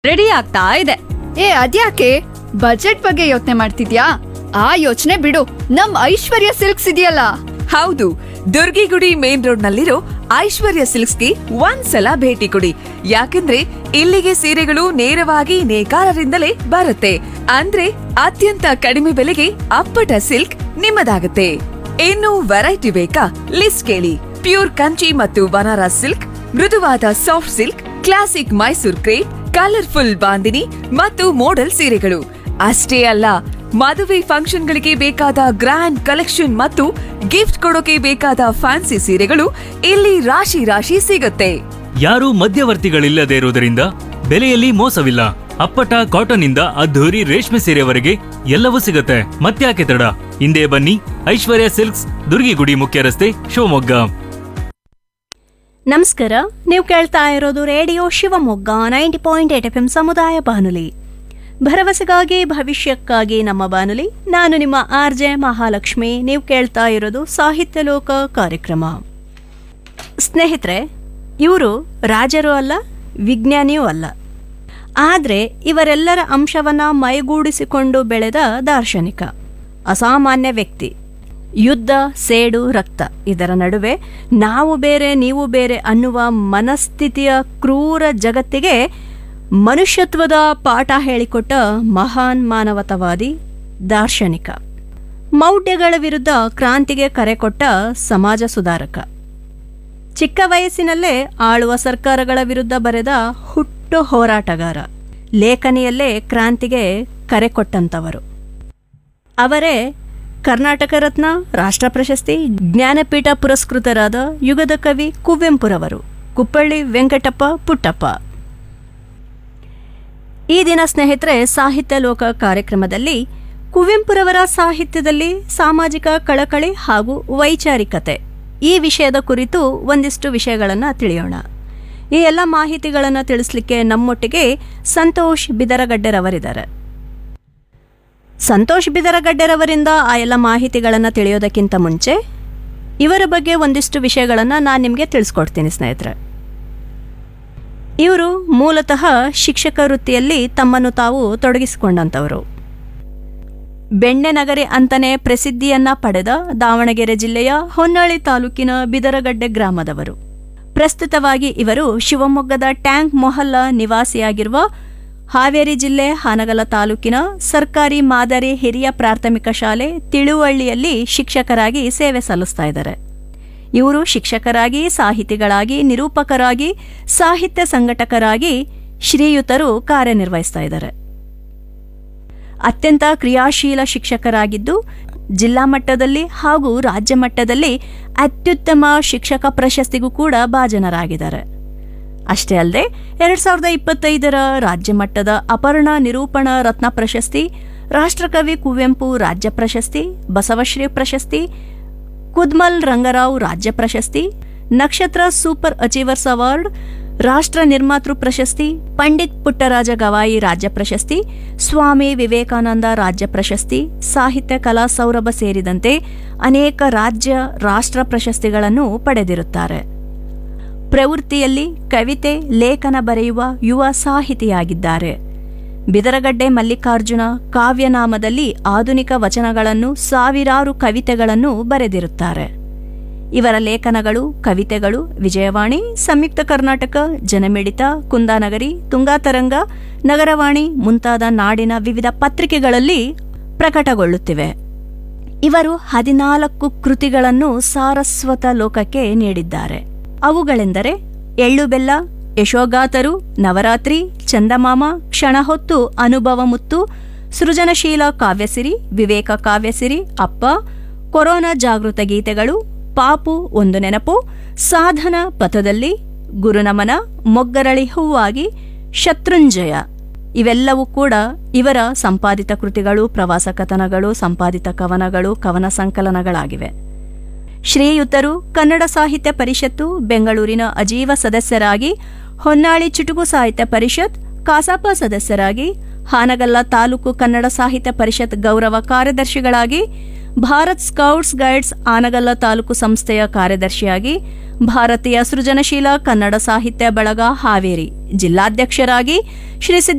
ready ಆಗ್ತಾ ಇದೆ ಏ ಅದ್ಯಾಕೆ ಬಜೆಟ್ ಬಗ್ಗೆ ಯೋಚನೆ ಮಾಡ್ತಿದ್ಯಾ ಆ ಯೋಚನೆ ಬಿಡು ನಮ್ ಐಶ್ವರ್ಯ ಸಿಲ್ಕ್ಸ್ ಇದೆಯಲ್ಲ ಹೌದು ದುರ್ಗಿಗುಡಿ ಮೇನ್ ರೋಡ್ ನಲ್ಲಿರೋ ಐಶ್ವರ್ಯ ಸಿಲ್ಕ್ಸ್ಗೆ ಒಂದ್ಸಲ ಭೇಟಿ ಕೊಡಿ ಯಾಕಂದ್ರೆ ಇಲ್ಲಿಗೆ ಸೀರೆಗಳು ನೇರವಾಗಿ ನೇಕಾರರಿಂದಲೇ ಬರುತ್ತೆ ಅಂದ್ರೆ ಅತ್ಯಂತ ಕಡಿಮೆ ಬೆಲೆಗೆ ಅಪ್ಪಟ ಸಿಲ್ಕ್ ನಿಮ್ಮದಾಗುತ್ತೆ ಇನ್ನು ವೆರೈಟಿ ಬೇಕಾ ಲಿಸ್ಟ್ ಕೇಳಿ ಪ್ಯೂರ್ ಕಂಚಿ ಮತ್ತು ಬನಾರಸ್ ಸಿಲ್ಕ್ ಮೃದುವಾದ soft silk classic Mysore crepe colourful bandhani ಮತ್ತು ಮೋಡಲ್ ಸೀರೆಗಳು ಅಷ್ಟೇ ಅಲ್ಲ ಮದುವೆ ಫಂಕ್ಷನ್ಗಳಿಗೆ ಬೇಕಾದ ಗ್ರ್ಯಾಂಡ್ ಕಲೆಕ್ಷನ್ ಮತ್ತು ಗಿಫ್ಟ್ ಕೊಡೋಕೆ ಬೇಕಾದ ಫ್ಯಾನ್ಸಿ ಸೀರೆಗಳು ಇಲ್ಲಿ ರಾಶಿ ರಾಶಿ ಸಿಗುತ್ತೆ ಯಾರೂ ಮಧ್ಯವರ್ತಿಗಳಿಲ್ಲದೆ ಇರುವುದರಿಂದ ಬೆಲೆಯಲ್ಲಿ ಮೋಸವಿಲ್ಲ ಅಪ್ಪಟ ಕಾಟನ್ ಇಂದ ಅದ್ಧೂರಿ ರೇಷ್ಮೆ ಸೀರೆವರೆಗೆ ಎಲ್ಲವೂ ಸಿಗುತ್ತೆ ಮತ್ತ್ಯಾಕೆ ತಡ ಹಿಂದೆ ಬನ್ನಿ ಐಶ್ವರ್ಯ ಸಿಲ್ಕ್ಸ್ ದುರ್ಗಿಗುಡಿ ಮುಖ್ಯ ರಸ್ತೆ ಶಿವಮೊಗ್ಗ ನಮಸ್ಕಾರ ನೀವು ಕೇಳ್ತಾ ಇರೋದು radio Shivamogga ninety point eight F M ಸಮುದಾಯ ಬಾನುಲಿ ಭರವಸೆಗಾಗಿ ಭವಿಷ್ಯಕ್ಕಾಗಿ ನಮ್ಮ ಬಾನುಲಿ ನಾನು ನಿಮ್ಮ ಆರ್ ಜೆ ಮಹಾಲಕ್ಷ್ಮಿ ನೀವು ಕೇಳ್ತಾ ಇರೋದು ಸಾಹಿತ್ಯ ಲೋಕ ಕಾರ್ಯಕ್ರಮ ಸ್ನೇಹಿತರೆ ಇವರು ರಾಜರು ಅಲ್ಲ ವಿಜ್ಞಾನಿಯೂ ಅಲ್ಲ ಆದರೆ ಇವರೆಲ್ಲರ ಅಂಶವನ್ನ ಮೈಗೂಡಿಸಿಕೊಂಡು ಬೆಳೆದ ದಾರ್ಶನಿಕ ಅಸಾಮಾನ್ಯ ವ್ಯಕ್ತಿ ಯುದ್ಧ ಸೇಡು ರಕ್ತ ಇದರ ನಡುವೆ ನಾವು ಬೇರೆ ನೀವು ಬೇರೆ ಅನ್ನುವ ಮನಸ್ಥಿತಿಯ ಕ್ರೂರ ಜಗತ್ತಿಗೆ ಮನುಷ್ಯತ್ವದ ಪಾಠ ಹೇಳಿಕೊಟ್ಟ ಮಹಾನ್ ಮಾನವತವಾದಿ ದಾರ್ಶನಿಕ ಮೌಢ್ಯಗಳ ವಿರುದ್ಧ ಕ್ರಾಂತಿಗೆ ಕರೆ ಕೊಟ್ಟ ಸಮಾಜ ಸುಧಾರಕ ಚಿಕ್ಕ ವಯಸ್ಸಿನಲ್ಲೇ ಆಳುವ ಸರ್ಕಾರಗಳ ವಿರುದ್ಧ ಬರೆದ ಹುಟ್ಟು ಹೋರಾಟಗಾರ ಲೇಖನಿಯಲ್ಲೇ ಕ್ರಾಂತಿಗೆ ಕರೆ ಕೊಟ್ಟಂತವರು ಅವರೇ ಕರ್ನಾಟಕ ರತ್ನ ರಾಷ್ಟ್ರ ಪ್ರಶಸ್ತಿ ಜ್ಞಾನಪೀಠ ಪುರಸ್ಕೃತರಾದ ಯುಗದ ಕವಿ ಕುವೆಂಪುರವರು ಕುಪ್ಪಳ್ಳಿ ವೆಂಕಟಪ್ಪ ಪುಟ್ಟಪ್ಪ ಈ ದಿನ ಸ್ನೇಹಿತರೆ ಸಾಹಿತ್ಯ ಲೋಕ ಕಾರ್ಯಕ್ರಮದಲ್ಲಿ ಕುವೆಂಪುರವರ ಸಾಹಿತ್ಯದಲ್ಲಿ ಸಾಮಾಜಿಕ ಕಳಕಳಿ ಹಾಗೂ ವೈಚಾರಿಕತೆ ಈ ವಿಷಯದ ಕುರಿತು ಒಂದಿಷ್ಟು ವಿಷಯಗಳನ್ನು ತಿಳಿಯೋಣ ಈ ಎಲ್ಲ ಮಾಹಿತಿಗಳನ್ನು ತಿಳಿಸ್ಲಿಕ್ಕೆ ನಮ್ಮೊಟ್ಟಿಗೆ ಸಂತೋಷ್ ಬಿದರಗಡ್ಡೆರವರಿದ್ದಾರೆ ಸಂತೋಷ್ ಬಿದರಗಡ್ಡೆರವರಿಂದ ಆ ಎಲ್ಲ ಮಾಹಿತಿಗಳನ್ನು ತಿಳಿಯೋದಕ್ಕಿಂತ ಮುಂಚೆ ಇವರ ಬಗ್ಗೆ ಒಂದಿಷ್ಟು ವಿಷಯಗಳನ್ನು ನಾನು ನಿಮಗೆ ತಿಳಿಸ್ಕೊಡ್ತೀನಿ ಸ್ನೇಹಿತರೆ ಇವರು ಮೂಲತಃ ಶಿಕ್ಷಕ ವೃತ್ತಿಯಲ್ಲಿ ತಮ್ಮನ್ನು ತಾವು ತೊಡಗಿಸಿಕೊಂಡಂಥವರು ಬೆಣ್ಣೆನಗರಿ ಅಂತಲೇ ಪ್ರಸಿದ್ಧಿಯನ್ನ ಪಡೆದ ದಾವಣಗೆರೆ ಜಿಲ್ಲೆಯ ಹೊನ್ನಾಳಿ ತಾಲೂಕಿನ ಬಿದರಗಡ್ಡೆ ಗ್ರಾಮದವರು ಪ್ರಸ್ತುತವಾಗಿ ಇವರು ಶಿವಮೊಗ್ಗದ ಟ್ಯಾಂಕ್ ಮೊಹಲ್ಲ ನಿವಾಸಿಯಾಗಿರುವ ಹಾವೇರಿ ಜಿಲ್ಲೆ ಹಾನಗಲ ತಾಲೂಕಿನ ಸರ್ಕಾರಿ ಮಾದರಿ ಹಿರಿಯ ಪ್ರಾಥಮಿಕ ಶಾಲೆ ತಿಳುವಳ್ಳಿಯಲ್ಲಿ ಶಿಕ್ಷಕರಾಗಿ ಸೇವೆ ಸಲ್ಲಿಸ್ತಾ ಇದ್ದಾರೆ ಇವರು ಶಿಕ್ಷಕರಾಗಿ ಸಾಹಿತಿಗಳಾಗಿ ನಿರೂಪಕರಾಗಿ ಸಾಹಿತ್ಯ ಸಂಘಟಕರಾಗಿ ಶ್ರೀಯುತರು ಕಾರ್ಯನಿರ್ವಹಿಸ್ತಾ ಇದ್ದಾರೆ ಅತ್ಯಂತ ಕ್ರಿಯಾಶೀಲ ಶಿಕ್ಷಕರಾಗಿದ್ದು ಜಿಲ್ಲಾ ಮಟ್ಟದಲ್ಲಿ ಹಾಗೂ ರಾಜ್ಯ ಮಟ್ಟದಲ್ಲಿ ಅತ್ಯುತ್ತಮ ಶಿಕ್ಷಕ ಪ್ರಶಸ್ತಿಗೂ ಕೂಡ ಭಾಜನರಾಗಿದ್ದಾರೆ ಅಷ್ಟೇ ಅಲ್ಲದೆ ಎರಡ್ ಸಾವಿರದ ಇಪ್ಪತ್ತೈದರ ರಾಜ್ಯ ಮಟ್ಟದ ಅಪರ್ಣ ನಿರೂಪಣ ರತ್ನ ಪ್ರಶಸ್ತಿ ರಾಷ್ಟ್ರಕವಿ ಕುವೆಂಪು ರಾಜ್ಯ ಪ್ರಶಸ್ತಿ ಬಸವಶ್ರೀ ಪ್ರಶಸ್ತಿ ಕುದ್ಮಲ್ ರಂಗರಾವ್ ರಾಜ್ಯ ಪ್ರಶಸ್ತಿ ನಕ್ಷತ್ರ ಸೂಪರ್ ಅಚೀವರ್ಸ್ ಅವಾರ್ಡ್ ರಾಷ್ಟ್ರ ನಿರ್ಮಾತೃ ಪ್ರಶಸ್ತಿ ಪಂಡಿತ್ ಪುಟ್ಟರಾಜ ಗವಾಯಿ ರಾಜ್ಯ ಪ್ರಶಸ್ತಿ ಸ್ವಾಮಿ ವಿವೇಕಾನಂದ ರಾಜ್ಯ ಪ್ರಶಸ್ತಿ ಸಾಹಿತ್ಯ ಕಲಾ ಸೌರಭ ಸೇರಿದಂತೆ ಅನೇಕ ರಾಜ್ಯ ರಾಷ್ಟ್ರ ಪ್ರಶಸ್ತಿಗಳನ್ನು ಪಡೆದಿರುತ್ತಾರೆ ಪ್ರವೃತ್ತಿಯಲ್ಲಿ ಕವಿತೆ ಲೇಖನ ಬರೆಯುವ ಯುವ ಸಾಹಿತಿಯಾಗಿದ್ದಾರೆ ಬಿದರಗಡ್ಡೆ ಮಲ್ಲಿಕಾರ್ಜುನ ಕಾವ್ಯನಾಮದಲ್ಲಿ ಆಧುನಿಕ ವಚನಗಳನ್ನು ಸಾವಿರಾರು ಕವಿತೆಗಳನ್ನು ಬರೆದಿರುತ್ತಾರೆ ಇವರ ಲೇಖನಗಳು ಕವಿತೆಗಳು ವಿಜಯವಾಣಿ ಸಂಯುಕ್ತ ಕರ್ನಾಟಕ ಜನಮಿಡಿತ ಕುಂದಾನಗರಿ ತುಂಗಾತರಂಗ ನಗರವಾಣಿ ಮುಂತಾದ ನಾಡಿನ ವಿವಿಧ ಪತ್ರಿಕೆಗಳಲ್ಲಿ ಪ್ರಕಟಗೊಳ್ಳುತ್ತಿವೆ ಇವರು ಹದಿನಾಲ್ಕು ಕೃತಿಗಳನ್ನು ಸಾರಸ್ವತ ಲೋಕಕ್ಕೆ ನೀಡಿದ್ದಾರೆ ಅವುಗಳೆಂದರೆ ಎಳ್ಳು ಬೆಲ್ಲ ಯಶೋಗಾತರು ನವರಾತ್ರಿ ಚಂದಮಾಮ ಕ್ಷಣಹೊತ್ತು ಅನುಭವ ಮುತ್ತು ಸೃಜನಶೀಲ ಕಾವ್ಯಸಿರಿ ವಿವೇಕ ಕಾವ್ಯಸಿರಿ ಅಪ್ಪ ಕೊರೋನಾ ಜಾಗೃತ ಗೀತೆಗಳು ಪಾಪು ಒಂದು ನೆನಪು ಸಾಧನ ಪಥದಲ್ಲಿ ಗುರುನಮನ ಮೊಗ್ಗರಳಿ ಹೂವಾಗಿ ಶತ್ರುಂಜಯ ಇವೆಲ್ಲವೂ ಕೂಡ ಇವರ ಸಂಪಾದಿತ ಕೃತಿಗಳು ಪ್ರವಾಸ ಕಥನಗಳು ಸಂಪಾದಿತ ಕವನಗಳು ಕವನ ಸಂಕಲನಗಳಾಗಿವೆ ಶ್ರೀಯುತರು ಕನ್ನಡ ಸಾಹಿತ್ಯ ಪರಿಷತ್ತು ಬೆಂಗಳೂರಿನ ಅಜೀವ ಸದಸ್ಯರಾಗಿ ಹೊನ್ನಾಳಿ ಚುಟುಕು ಸಾಹಿತ್ಯ ಪರಿಷತ್ ಕಾಸಾಪ ಸದಸ್ಯರಾಗಿ ಹಾನಗಲ್ಲ ತಾಲೂಕು ಕನ್ನಡ ಸಾಹಿತ್ಯ ಪರಿಷತ್ ಗೌರವ ಕಾರ್ಯದರ್ಶಿಗಳಾಗಿ ಭಾರತ್ ಸ್ಕೌಟ್ಸ್ ಗೈಡ್ಸ್ ಆನಗಲ್ಲ ತಾಲೂಕು ಸಂಸ್ಥೆಯ ಕಾರ್ಯದರ್ಶಿಯಾಗಿ ಭಾರತೀಯ ಸೃಜನಶೀಲ ಕನ್ನಡ ಸಾಹಿತ್ಯ ಬಳಗ ಹಾವೇರಿ ಜಿಲ್ಲಾಧ್ಯಕ್ಷರಾಗಿ ಶ್ರೀ ಸಿದ್ದ